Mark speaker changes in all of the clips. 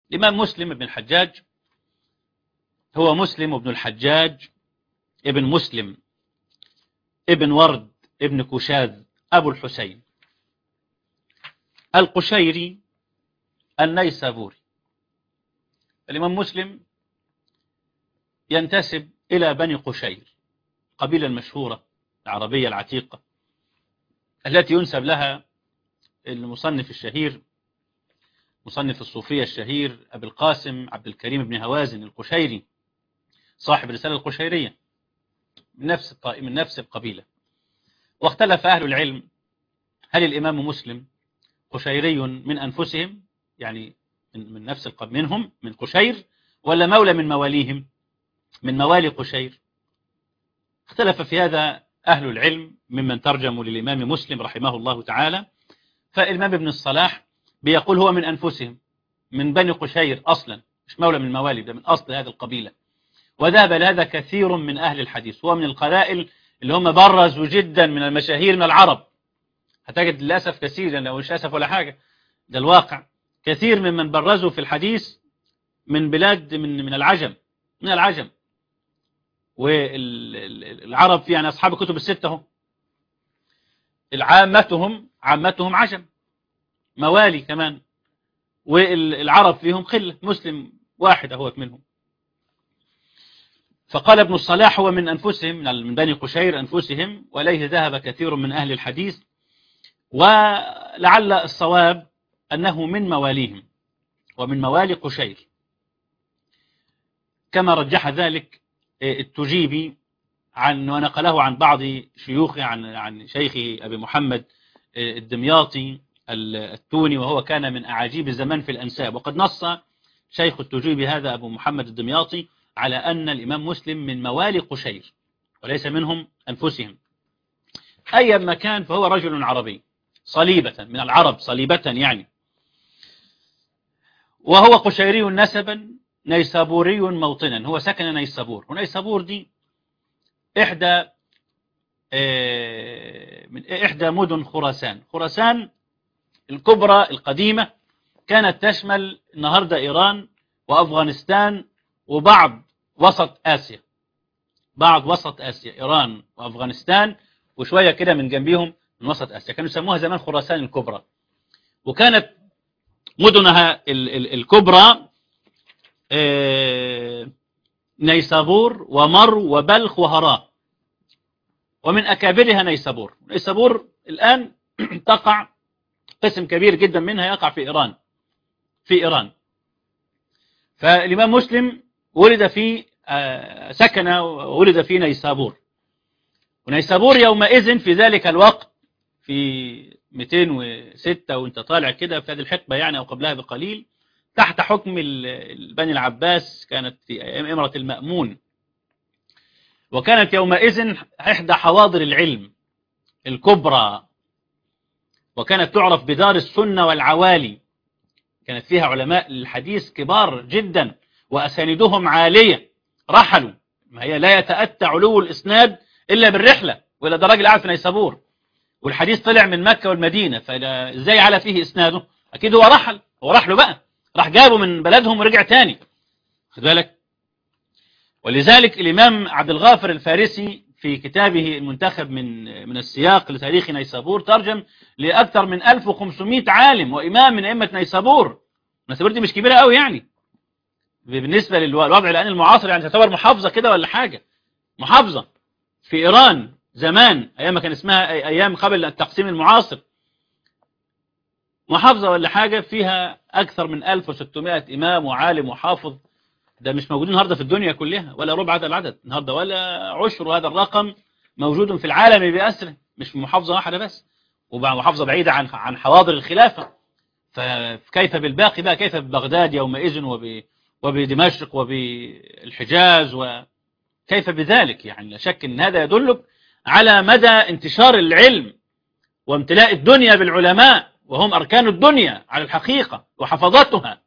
Speaker 1: الإمام مسلم بن الحجاج هو مسلم بن الحجاج ابن مسلم ابن ورد ابن كشاذ أبو الحسين القشيري النيسابوري الإمام مسلم ينتسب إلى بني قشير قبيلة المشهورة العربية العتيقة التي ينسب لها المصنف الشهير مصنف الصوفية الشهير أبي القاسم عبد الكريم بن هوازن القشيري صاحب الرسالة القشيرية من نفس من نفس القبيلة واختلف أهل العلم هل الإمام مسلم قشيري من أنفسهم يعني من نفس القبيلة منهم من قشير ولا مولى من مواليهم من موالي قشير اختلف في هذا أهل العلم ممن ترجموا للإمام مسلم رحمه الله تعالى فالإمام ابن الصلاح بيقول هو من أنفسهم من بني قشير أصلا مش مولى من الموالي ده من أصل هذه القبيلة وذهب لهذا كثير من أهل الحديث هو من القلائل اللي هم برزوا جدا من المشاهير من العرب هتجد للأسف كثيرا لو مش أسف ولا حاجة ده الواقع كثير ممن برزوا في الحديث من بلاد من من العجم من العجم والعرب في يعني أصحاب الكتب الستة هم العامتهم عامتهم عجم موالي كمان والعرب فيهم قلة مسلم واحد أهوت منهم فقال ابن الصلاح هو من أنفسهم من بني قشير أنفسهم وإليه ذهب كثير من أهل الحديث ولعل الصواب أنه من مواليهم ومن موالي قشير كما رجح ذلك التجيبي عن ونقله عن بعض شيوخه عن عن شيخه أبي محمد الدمياطي التوني وهو كان من أعاجيب الزمان في الأنساب وقد نص شيخ التجيبي هذا أبو محمد الدمياطي على أن الإمام مسلم من موالي قشير وليس منهم أنفسهم أي مكان فهو رجل عربي صليبة من العرب صليبة يعني وهو قشيري نسبا نيسابوري موطنا هو سكن نيسابور ونيسابور دي إحدى من إحدى مدن خراسان خراسان الكبرى القديمة كانت تشمل النهاردة إيران وأفغانستان وبعض وسط آسيا بعض وسط آسيا إيران وأفغانستان وشوية كده من جنبيهم من وسط آسيا كانوا يسموها زمان خراسان الكبرى وكانت مدنها الكبرى نيسابور ومر وبلخ وهراء ومن أكابرها نيسابور نيسابور الآن تقع قسم كبير جدا منها يقع في إيران في إيران فالإمام مسلم ولد في سكن ولد في نيسابور ونيسابور يومئذ في ذلك الوقت في 206 وانت طالع كده في هذه الحقبة يعني أو قبلها بقليل تحت حكم بني العباس كانت في إمرة المأمون وكانت يومئذ إحدى حواضر العلم الكبرى وكانت تعرف بدار السنة والعوالي كانت فيها علماء الحديث كبار جدا وأساندهم عالية رحلوا ما هي لا يتأتى علو الإسناد إلا بالرحلة وإلا ده راجل قاعد في نيسابور والحديث طلع من مكة والمدينة فإزاي على فيه إسناده أكيد هو رحل هو رحله بقى راح جابه من بلدهم ورجع تاني خد بالك ولذلك الإمام عبد الغافر الفارسي في كتابه المنتخب من من السياق لتاريخ نيسابور ترجم لأكثر من 1500 عالم وإمام من أئمة نيسابور نيسابور دي مش كبيرة قوي يعني بالنسبة للوضع الآن المعاصر يعني تعتبر محافظة كده ولا حاجة محافظة في إيران زمان أيام ما كان اسمها أيام قبل التقسيم المعاصر محافظة ولا حاجة فيها أكثر من 1600 إمام وعالم وحافظ ده مش موجودين النهاردة في الدنيا كلها ولا ربع هذا العدد النهاردة ولا عشر هذا الرقم موجود في العالم بأسره مش في محافظة واحدة بس ومحافظة بعيدة عن عن حواضر الخلافة فكيف بالباقي بقى كيف ببغداد يومئذ وب وبدمشق وبالحجاز وكيف بذلك يعني لا شك ان هذا يدلك على مدى انتشار العلم وامتلاء الدنيا بالعلماء وهم أركان الدنيا على الحقيقة وحفظتها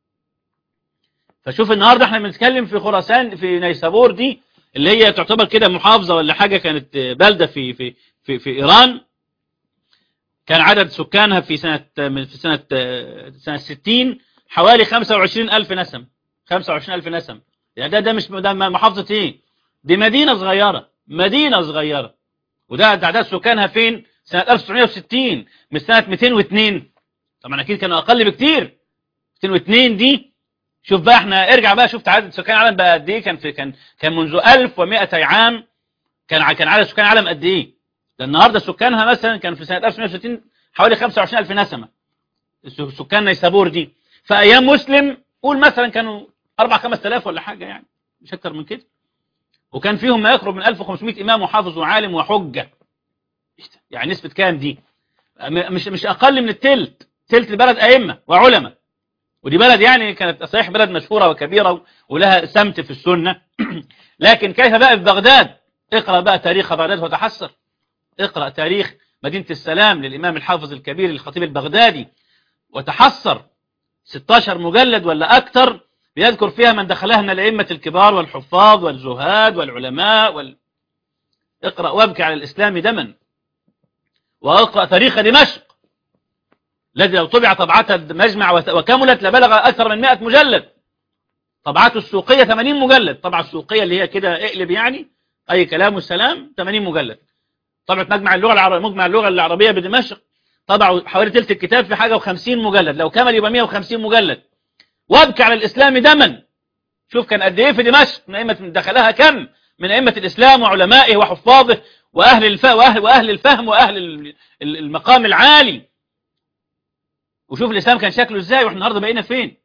Speaker 1: فشوف النهاردة احنا بنتكلم في خراسان في نيسابور دي اللي هي تعتبر كده محافظة ولا حاجة كانت بلدة في في في, في إيران كان عدد سكانها في سنة في سنة سنة 60 حوالي 25000 نسم 25000 نسم يعني ده ده مش ده محافظة ايه دي مدينة صغيرة مدينة صغيرة وده تعداد سكانها فين سنة 1960 من سنة 202 طبعا اكيد كانوا اقل بكتير 202 دي شوف بقى احنا ارجع بقى شوف عدد سكان العالم بقى قد ايه كان في كان كان منذ 1200 عام كان كان عدد سكان العالم قد ايه ده النهارده سكانها مثلا كان في سنة 1960 حوالي 25000 نسمة سكان نيسابور دي في ايام مسلم قول مثلا كانوا 4 5000 ولا حاجة يعني مش اكتر من كده وكان فيهم ما يقرب من 1500 امام وحافظ وعالم وحجة يعني نسبة كام دي مش مش اقل من التلت تلت البلد ائمة وعلماء ودي بلد يعني كانت صحيح بلد مشهورة وكبيرة ولها سمت في السنة لكن كيف بقى في بغداد اقرأ بقى تاريخ بغداد وتحسر اقرأ تاريخ مدينة السلام للإمام الحافظ الكبير الخطيب البغدادي وتحسر 16 مجلد ولا أكثر بيذكر فيها من دخلها من الأئمة الكبار والحفاظ والزهاد والعلماء وال... اقرأ وابكي على الإسلام دما واقرأ تاريخ دمشق الذي لو طبع طبعة المجمع وكملت لبلغ أكثر من 100 مجلد طبعته السوقية 80 مجلد طبعة السوقية اللي هي كده اقلب يعني أي كلام والسلام 80 مجلد طبعة مجمع اللغة العربية مجمع اللغة العربية بدمشق طبعوا حوالي ثلث الكتاب في حاجة و50 مجلد لو كمل يبقى 150 مجلد وابكي على الإسلام دما شوف كان قد إيه في دمشق من أئمة دخلها كم من أئمة الإسلام وعلمائه وحفاظه وأهل الفهم وأهل, وأهل الفهم وأهل المقام العالي وشوف الإسلام كان شكله إزاي وإحنا النهاردة بقينا فين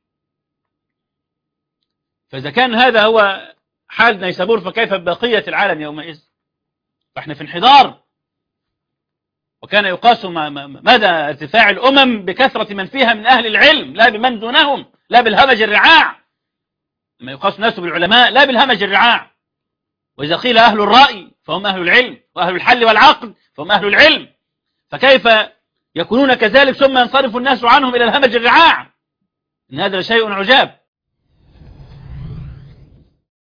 Speaker 1: فإذا كان هذا هو حال نيسابور فكيف بقية العالم يومئذ فإحنا في انحدار وكان يقاس مدى ارتفاع الأمم بكثرة من فيها من أهل العلم لا بمن دونهم لا بالهمج الرعاع لما يقاس الناس بالعلماء لا بالهمج الرعاع وإذا قيل أهل الرأي فهم أهل العلم وأهل الحل والعقل فهم أهل العلم فكيف يكونون كذلك ثم ينصرف الناس عنهم إلى الهمج الرعاع إن هذا شيء عجاب